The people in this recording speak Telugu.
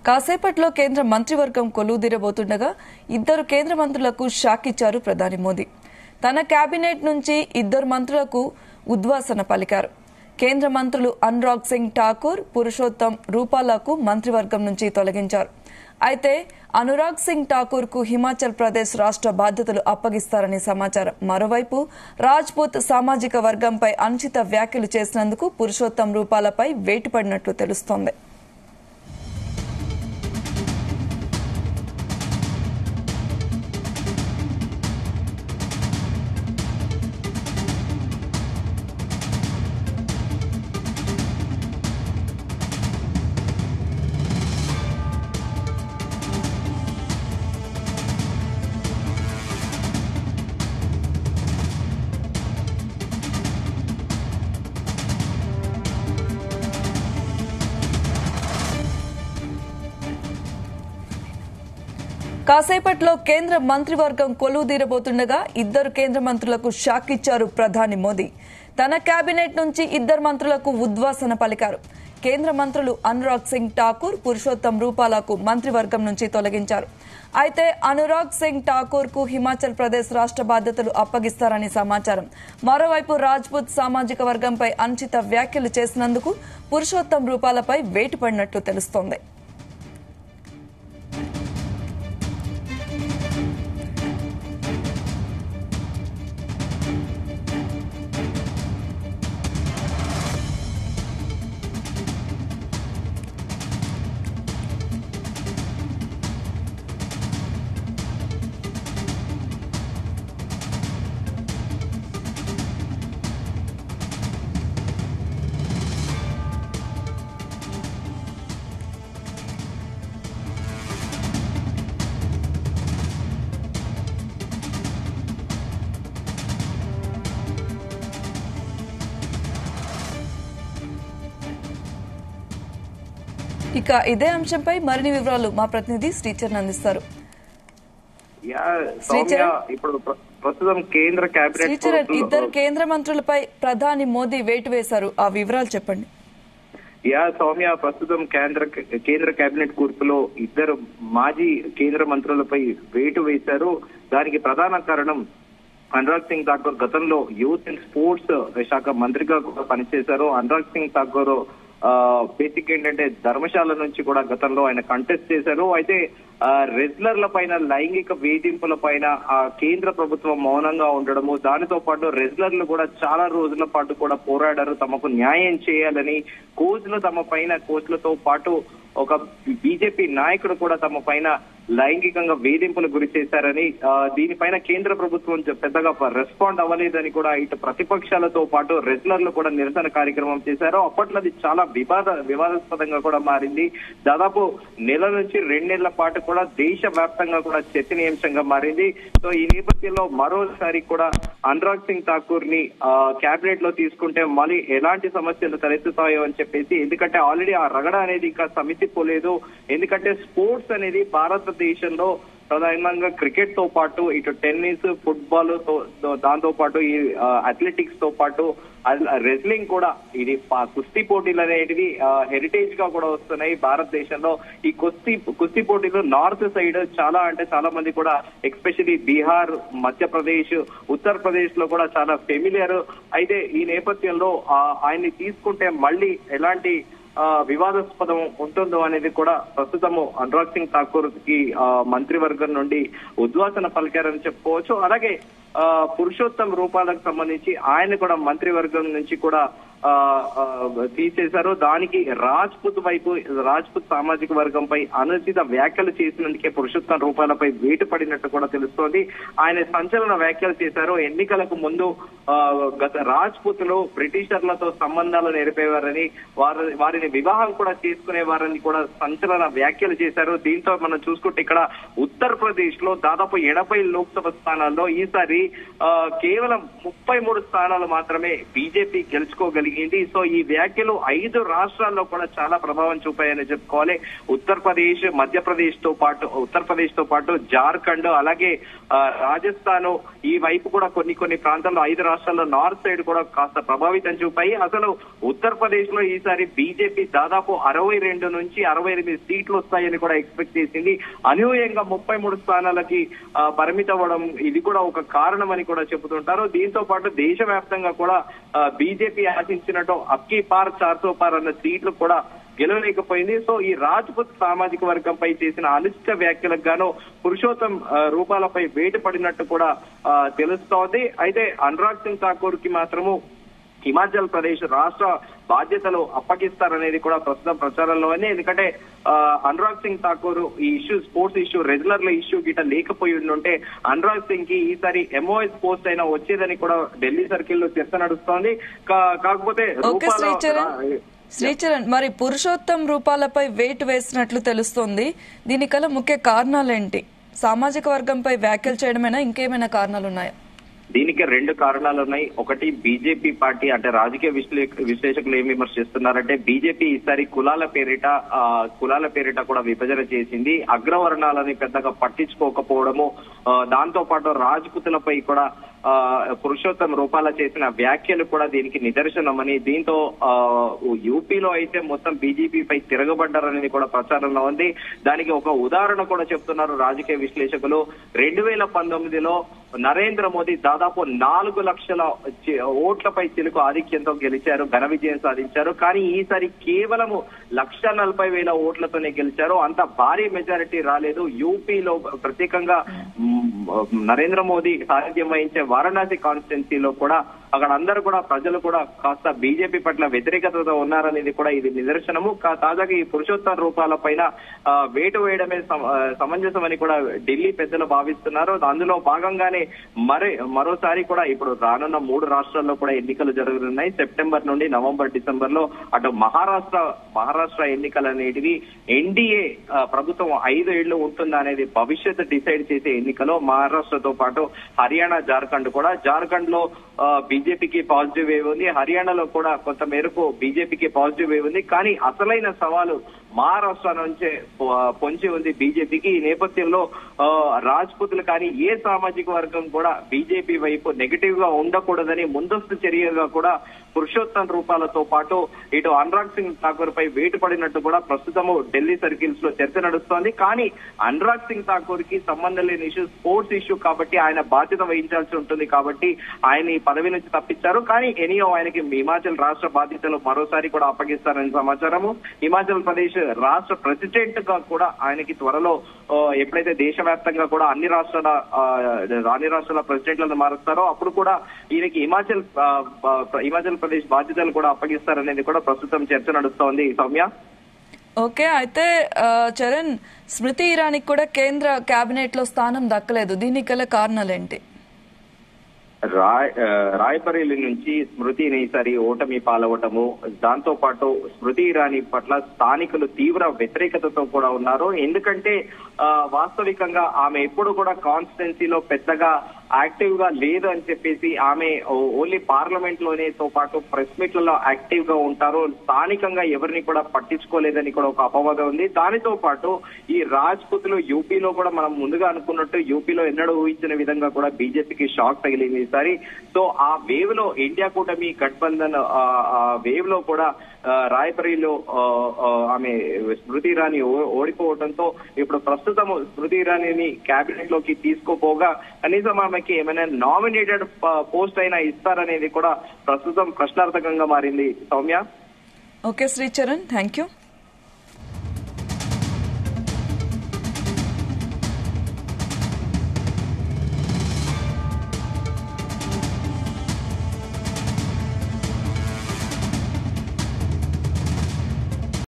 కాసేపట్లో కేంద్ర మంత్రివర్గం కొలువుదీరబోతుండగా ఇద్దరు కేంద్ర మంత్రులకు షాక్ ఇచ్చారు ప్రధాని మోదీ తన కేబినెట్ నుంచి ఇద్దరు మంత్రులకు ఉద్వాసన పలికారు కేంద్ర మంత్రులు అనురాగ్ సింగ్ ఠాకూర్ పురుషోత్తం రూపాలకు మంత్రివర్గం నుంచి తొలగించారు అయితే అనురాగ్ సింగ్ ఠాకూర్ కు హిమాచల్ ప్రదేశ్ రాష్ట్ర బాధ్యతలు అప్పగిస్తారని సమాచారం మరోవైపు రాజ్పూత్ సామాజిక వర్గంపై అనుచిత వ్యాఖ్యలు చేసినందుకు పురుషోత్తం రూపాలపై వేటు పడినట్లు తెలుస్తోంది కాసేపట్లో కేంద్ర మంత్రివర్గం కొలువుదీరబోతుండగా ఇద్దరు కేంద్ర మంత్రులకు షాక్ ఇచ్చారు ప్రధాని మోదీ తన కేబినెట్ నుంచి ఇద్దరు మంత్రులకు ఉద్వాసన పలికారు కేంద్ర మంత్రులు అనురాగ్ సింగ్ ఠాకూర్ పురుషోత్తం రూపాలకు మంత్రివర్గం నుంచి తొలగించారు అయితే అనురాగ్ సింగ్ ఠాకూర్ కు హిమాచల్ ప్రదేశ్ రాష్ట్ర బాధ్యతలు అప్పగిస్తారని సమాచారం మరోవైపు రాజ్పూత్ సామాజిక వర్గంపై అనుచిత వ్యాఖ్యలు చేసినందుకు పురుషోత్తం రూపాలపై వేటు పడినట్లు తెలుస్తోంది ఇక ఇదే అంశంపై మరిన్ని వివరాలు మా ప్రతినిధి శ్రీచరణ్ అందిస్తారు యా, శ్రీచరణ్? సౌమ్య, ఇప్పుడు ప్ర- ప్రస్తుతం కేంద్ర కేబినెట్ శ్రీచరణ్ గ్రూపులో- ఇద్దరు కేంద్ర మంత్రులపై ప్రధాని మోదీ వేటు వేశారు ఆ వివరాలు చెప్పండి యా సౌమ్య ప్రస్తుతం కేంద్ర కేంద్ర కేబినెట్ కూర్పులో ఇద్దరు మాజీ కేంద్ర మంత్రులపై వేటు వేశారు దానికి ప్రధాన కారణం అనురాగ్ సింగ్ ఠాకూర్ గతంలో యూత్ అండ్ స్పోర్ట్స్ శాఖ మంత్రిగా కూడా పనిచేశారు అనురాగ్ సింగ్ ఠాకూర్ బేసిక్ ఏంటంటే ధర్మశాల నుంచి కూడా గతంలో ఆయన కంటెస్ట్ చేశారు అయితే ఆ, రెజ్లర్ల పైన లైంగిక వేధింపుల పైన ఆ కేంద్ర ప్రభుత్వం మౌనంగా ఉండడము దానితో పాటు రెజ్లర్లు కూడా చాలా రోజుల పాటు కూడా పోరాడారు తమకు న్యాయం చేయాలని కోచ్లు తమ పైన కోచ్లతో పాటు ఒక బీజేపీ నాయకుడు కూడా తమ పైన లైంగికంగా వేధింపులు గురి చేశారని ఆ, దీనిపైన కేంద్ర ప్రభుత్వం చ- పెద్దగా రెస్పాండ్ అవ్వలేదని కూడా ఇటు ప్రతిపక్షాలతో పాటు రెజ్లర్లు కూడా నిరసన కార్యక్రమం చేశారు అప్పట్లో అది చాలా వివాద వివాదాస్పదంగా కూడా మారింది దాదాపు నెల నుంచి రెండేళ్ల పాటు కూడా దేశ వ్యాప్తంగా కూడా చర్చనీయాంశంగా మారింది సో ఈ నేపథ్యంలో మరోసారి కూడా అనురాగ్ సింగ్ ఠాకూర్ ని కేబినెట్ లో తీసుకుంటే మళ్ళీ ఎలాంటి సమస్యలు తలెత్తుతాయో అని చెప్పేసి ఎందుకంటే ఆల్రెడీ ఆ రగడ అనేది ఇంకా సమితి పోలేదు ఎందుకంటే స్పోర్ట్స్ అనేది భారతదేశంలో ప్రధానంగా క్రికెట్ తో పాటు ఇటు టెన్నిస్ ఫుట్బాల్ తో తో- దాంతో పాటు ఈ అథ్లెటిక్స్ తో పాటు రెజ్లింగ్ కూడా ఇది పా- కుస్తీ పోటీలు అనేటివి హెరిటేజ్ గా కూడా వస్తున్నాయి భారతదేశంలో ఈ కుస్తీ కుస్తీ పోటీలు నార్త్ సైడ్ చాలా అంటే చాలా మంది కూడా ఎక్స్పెషలీ బీహార్ మధ్యప్రదేశ్ ఉత్తరప్రదేశ్ లో కూడా చాలా ఫెమిలియర్ అయితే ఈ నేపథ్యంలో ఆ, ఆయన్ని తీసుకుంటే మళ్ళీ ఎలాంటి ఆ, వివాదాస్పదం ఉంటుందో అనేది కూడా ప్రస్తుతము అనురాగ్ సింగ్ ఠాకూర్ కి ఆ, మంత్రివర్గం నుండి ఉద్వాసన పలికారని చెప్పుకోవచ్చు అలాగే ఆ, పురుషోత్తం రూపాలకు సంబంధించి ఆయన కూడా మంత్రివర్గం నుంచి కూడా ఆ, ఆ, తీసేశారు దానికి రాజ్పుత్ వైపు రాజ్పుత్ సామాజిక వర్గంపై అనుచిత వ్యాఖ్యలు చేసినందుకే పురుషోత్తం రూపాయలపై వేటు పడినట్టు కూడా తెలుస్తోంది ఆయన సంచలన వ్యాఖ్యలు చేశారు ఎన్నికలకు ముందు ఆ, గత రాజ్పుత్ లో బ్రిటిషర్లతో సంబంధాలు నెరిపేవారని వారి వారిని వివాహం కూడా చేసుకునేవారని కూడా సంచలన వ్యాఖ్యలు చేశారు దీంతో మనం చూసుకుంటే ఇక్కడ ఉత్తరప్రదేశ్ లో దాదాపు ఎనభై లోక్సభ స్థానాల్లో ఈసారి ఆ, కేవలం ముప్పై మూడు స్థానాలు మాత్రమే బీజేపీ గెలుచుకోగలిగింది జరిగింది సో ఈ వ్యాఖ్యలు ఐదు రాష్ట్రాల్లో కూడా చాలా ప్రభావం చూపాయని చెప్పుకోవాలి ఉత్తరప్రదేశ్ మధ్యప్రదేశ్ తో పాటు ఉత్తరప్రదేశ్ తో పాటు జార్ఖండ్ అలాగే ఆ, రాజస్థాన్ ఈ వైపు కూడా కొన్ని కొన్ని ప్రాంతాల్లో ఐదు రాష్ట్రాల్లో నార్త్ సైడ్ కూడా కాస్త ప్రభావితం చూపాయి అసలు ఉత్తరప్రదేశ్ లో ఈసారి బీజేపీ దాదాపు అరవై రెండు నుంచి అరవై ఎనిమిది సీట్లు వస్తాయని కూడా ఎక్స్పెక్ట్ చేసింది అనూహ్యంగా ముప్పై మూడు స్థానాలకి ఆ, పరిమితం అవ్వడం ఇది కూడా ఒక కారణం అని కూడా చెబుతుంటారు దీంతో పాటు దేశవ్యాప్తంగా కూడా బీజేపీ ఆశించినట్టు అక్కీ పార్ చార్సో పార్ అన్న సీట్లు కూడా గెలవలేకపోయింది సో ఈ రాజ్పుత్ సామాజిక వర్గంపై చేసిన అనిష్ట వ్యాఖ్యలకు గాను పురుషోత్తం ఆ, రూపాలపై వేటు పడినట్టు కూడా ఆ, తెలుస్తోంది అయితే అనురాగ్ సింగ్ ఠాకూర్ కి మాత్రము హిమాచల్ ప్రదేశ్ రాష్ట్ర బాధ్యతలు అప్పగిస్తారనేది కూడా ప్రస్తుతం ప్రచారంలో ఉంది ఎందుకంటే ఆ, అనురాగ్ సింగ్ ఠాకూర్ ఈ issue sports issue regular issue గిట లేకపోయి ఉంటే అనురాగ్ సింగ్ కి ఈసారి ఎంఓఎస్ పోస్ట్ అయినా వచ్చేదని కూడా ఢిల్లీ సర్కిల్ లో చర్చ నడుస్తోంది కా- కాకపోతే ఓకే రూపాల- శ్రీచరణ్ రా- శ్రీచరణ్ మరి పురుషోత్తం రూపాలపై వెయిట్ వేసినట్లు తెలుస్తోంది దీనికల ముఖ్య కారణాలేంటి సామాజిక వర్గంపై వ్యాఖ్యలు చేయడమేనా ఇంకేమైనా కారణాలు ఉన్నాయా దీనికి రెండు కారణాలు ఉన్నాయి ఒకటి బీజేపీ పార్టీ అంటే రాజకీయ విశ్లే విశ్లేషకులు ఏం విమర్శిస్తున్నారంటే బీజేపీ ఈసారి కులాల పేరిట ఆ, కులాల పేరిట కూడా విభజన చేసింది అగ్రవర్ణాలని పెద్దగా పట్టించుకోకపోవడము ఆ, దాంతో పాటు రాజపుతులపై కూడా ఆ, పురుషోత్తం రూపాల చేసిన వ్యాఖ్యలు కూడా దీనికి నిదర్శనమని దీంతో ఆ, యూపీలో అయితే మొత్తం బీజేపీపై తిరగబడ్డారనేది కూడా ప్రచారంలో ఉంది దానికి ఒక ఉదాహరణ కూడా చెప్తున్నారు రాజకీయ విశ్లేషకులు రెండు వేల పంతొమ్మిదిలో నరేంద్ర మోదీ దాదాపు నాలుగు లక్షల చి- ఓట్లపై చిలుకు ఆధిక్యంతో గెలిచారు ఘన విజయం సాధించారు కానీ ఈసారి కేవలము లక్ష నలభై వేల ఓట్లతోనే గెలిచారు అంత భారీ మెజారిటీ రాలేదు యూపీలో ప్రత్యేకంగా మ్, నరేంద్ర మోదీ సారథ్యం వహించే వారణాసి కాన్స్టిట్యున్సీలో కూడా అక్కడ అందరూ కూడా ప్రజలు కూడా కాస్త బీజేపీ పట్ల వ్యతిరేకతతో ఉన్నారనేది కూడా ఇది నిదర్శనము కా- తాజాగా ఈ పురుషోత్తమ రూపాల పైన ఆ, వేటు వేయడమే సమ- ఆ, సమంజసమని కూడా ఢిల్లీ పెద్దలు భావిస్తున్నారు అందులో భాగంగానే మరి మరోసారి కూడా ఇప్పుడు రానున్న మూడు రాష్ట్రాల్లో కూడా ఎన్నికలు జరగనున్నాయి సెప్టెంబర్ నుండి నవంబర్ డిసెంబర్ లో అటు మహారాష్ట్ర మహారాష్ట్ర ఎన్నికలు అనేటివి ఎన్డీఏ ప్రభుత్వం ఐదు ఏళ్లు ఉంటుందా అనేది భవిష్యత్ డిసైడ్ చేసే ఎన్నికలో మహారాష్ట్రతో పాటు హర్యానా జార్ఖండ్ కూడా జార్ఖండ్ లో బీజేపీకి పాజిటివ్ వేవ్ ఉంది హర్యానాలో కూడా కొంత మేరకు బీజేపీకి పాజిటివ్ వేవ్ ఉంది కానీ అసలైన సవాలు మహారాష్ట్ర నుంచే పొ- పొంచి ఉంది బీజేపీకి ఈ నేపథ్యంలో ఆ, రాజ్పుతులు కానీ ఏ సామాజిక వర్గం కూడా బీజేపీ వైపు నెగిటివ్ గా ఉండకూడదని ముందస్తు చర్యగా కూడా పురుషోత్తం రూపాలతో పాటు ఇటు అనురాగ్ సింగ్ ఠాకూర్ పై వేటు పడినట్టు కూడా ప్రస్తుతము ఢిల్లీ సర్కిల్స్ లో చర్చ నడుస్తోంది కానీ అనురాగ్ సింగ్ ఠాకూర్ కి సంబంధం లేని ఇష్యూ స్పోర్ట్స్ ఇష్యూ కాబట్టి ఆయన బాధ్యత వహించాల్సి ఉంటుంది కాబట్టి ఆయన ఈ పదవి నుంచి తప్పించారు కానీ ఎనియో ఆయనకి హిమాచల్ రాష్ట్ర బాధ్యతలు మరోసారి కూడా అప్పగిస్తారని సమాచారము హిమాచల్ ప్రదేశ్ రాష్ట్ర ప్రెసిడెంట్ గా కూడా ఆయనకి త్వరలో ఆ, ఎప్పుడైతే దేశవ్యాప్తంగా కూడా అన్ని రాష్ట్రాల ఆ, అన్ని రాష్ట్రాల ప్రెసిడెంట్లను మారుస్తారో అప్పుడు కూడా ఈయనకి హిమాచల్ ఆ, ఆ, హిమాచల్ ప్రదేశ్ బాధ్యతలు కూడా అప్పగిస్తారనేది కూడా ప్రస్తుతం చర్చ నడుస్తోంది సౌమ్య ఓకే అయితే ఆ, చరణ్ స్మృతి ఇరానీకి కూడా కేంద్ర కేబినెట్ లో స్థానం దక్కలేదు దీనికి గల కారణాలేంటి రాయ్ ఆ, రాయ్బరేలీ నుంచి స్మృతిని ఈసారి ఓటమి పాలవటము దాంతో పాటు స్మృతి ఇరానీ పట్ల స్థానికులు తీవ్ర వ్యతిరేకతతో కూడా ఉన్నారు ఎందుకంటే ఆ, వాస్తవికంగా ఆమె ఎప్పుడు కూడా కాన్స్టిట్యున్సీలో పెద్దగా యాక్టివ్ గా లేదు అని చెప్పేసి ఆమె ఓ- ఓన్లీ పార్లమెంట్ లోనే తో పాటు ప్రెస్ మీట్లలో యాక్టివ్ గా ఉంటారు స్థానికంగా ఎవరిని కూడా పట్టించుకోలేదని కూడా ఒక అపవాదం ఉంది దానితో పాటు ఈ రాజ్పుతులు యూపీలో కూడా మనం ముందుగా అనుకున్నట్టు యూపీలో ఎన్నడూ ఊహించిన విధంగా కూడా బీజేపీకి షాక్ తగిలింది ఈసారి సో ఆ వేవ్ లో ఇండియా కూటమి గఠబంధన్ ఆ ఆ వేవ్ లో కూడా ఆ, రాయ్బరీలో ఆ, ఆ, ఆమె స్మృతి ఇరానీ ఓ- ఓడిపోవడంతో ఇప్పుడు ప్రస్తుతం స్మృతి ఇరానీని కేబినెట్ లోకి తీసుకోపోగా కనీసం ఆమెకి ఏమైనా నామినేటెడ్ పోస్ట్ అయినా ఇస్తారనేది కూడా ప్రస్తుతం ప్రశ్నార్థకంగా మారింది Soumya okay Sricharan thank you